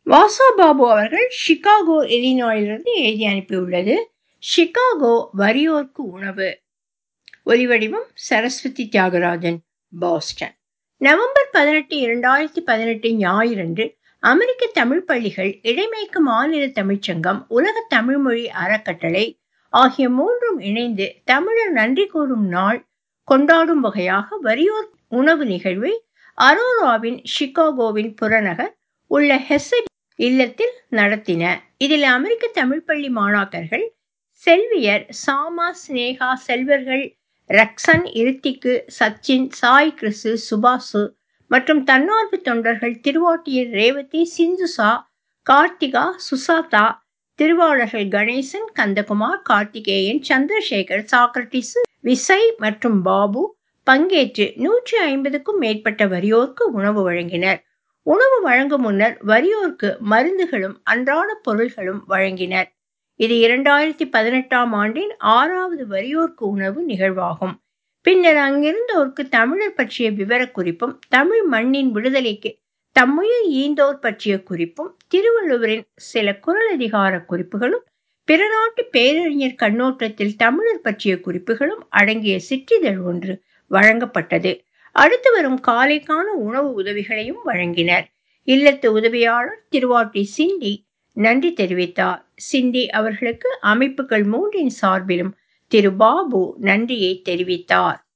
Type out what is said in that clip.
வாசா பாபு அவர்கள் சிகாகோ இலினாயிலிருந்து எழுதி அனுப்பியுள்ளது சிகாகோ வறியோர்க்கு உணவு ஒலிவடிவம் சரஸ்வதி தியாகராஜன் பாஸ்டன் நவம்பர் பதினெட்டு இரண்டாயிரத்தி பதினெட்டு ஞாயிறன்று அமெரிக்க தமிழ் பள்ளிகள் இடைமேற்கு மாநில தமிழ்ச்சங்கம் உலக தமிழ்மொழி அறக்கட்டளை ஆகிய மூன்றும் இணைந்து தமிழர் நன்றி கூறும் நாள் கொண்டாடும் வகையாக வறியோர் உணவு நிகழ்வை அரோராவின் சிகாகோவின் புறநகர் உள்ள ஹெசட் இல்லத்தில் நடத்தின இதில் அமெரிக்க தமிழ் பள்ளி மாணாக்கர்கள் செல்வியர் சாமா சினேகா செல்வர்கள் ரக்சன் இருத்திக்கு சச்சின் சாய் கிறிசு சுபாசு மற்றும் தன்னார்வ தொண்டர்கள் திருவாட்டியர் ரேவதி சிந்துசா கார்த்திகா சுசாதா திருவாளர்கள் கணேசன் கந்தகுமார் கார்த்திகேயன் சந்திரசேகர் சாக்ரட்டிஸ் விசய் மற்றும் பாபு பங்கேற்று நூற்றி ஐம்பதுக்கும் மேற்பட்ட வறியோர்க்கு உணவு வழங்கினர் உணவு வழங்கும் முன்னர் வறியோர்க்கு மருந்துகளும் அன்றாட பொருள்களும் வழங்கினர் இது இரண்டாயிரத்தி பதினெட்டாம் ஆண்டின் ஆறாவது வறியோர்க்கு உணவு நிகழ்வாகும் பின்னர் அங்கிருந்தோருக்கு தமிழர் பற்றிய விவரக்குறிப்பும் தமிழ் மண்ணின் விடுதலைக்கு தம்முயிர் ஈந்தோர் பற்றிய குறிப்பும் திருவள்ளுவரின் சில குரலதிகார குறிப்புகளும் பிற நாட்டு பேரறிஞர் கண்ணோட்டத்தில் தமிழர் பற்றிய குறிப்புகளும் அடங்கிய சிற்றிதழ் ஒன்று வழங்கப்பட்டது அடுத்து வரும் காலைக்கான உணவு உதவிகளையும் வழங்கினர் இல்லத்து உதவியாளர் திருவாட்டி சிண்டி நன்றி தெரிவித்தார் சிண்டி அவர்களுக்கு அமைப்புகள் மூன்றின் சார்பிலும் திரு பாபு நன்றியை தெரிவித்தார்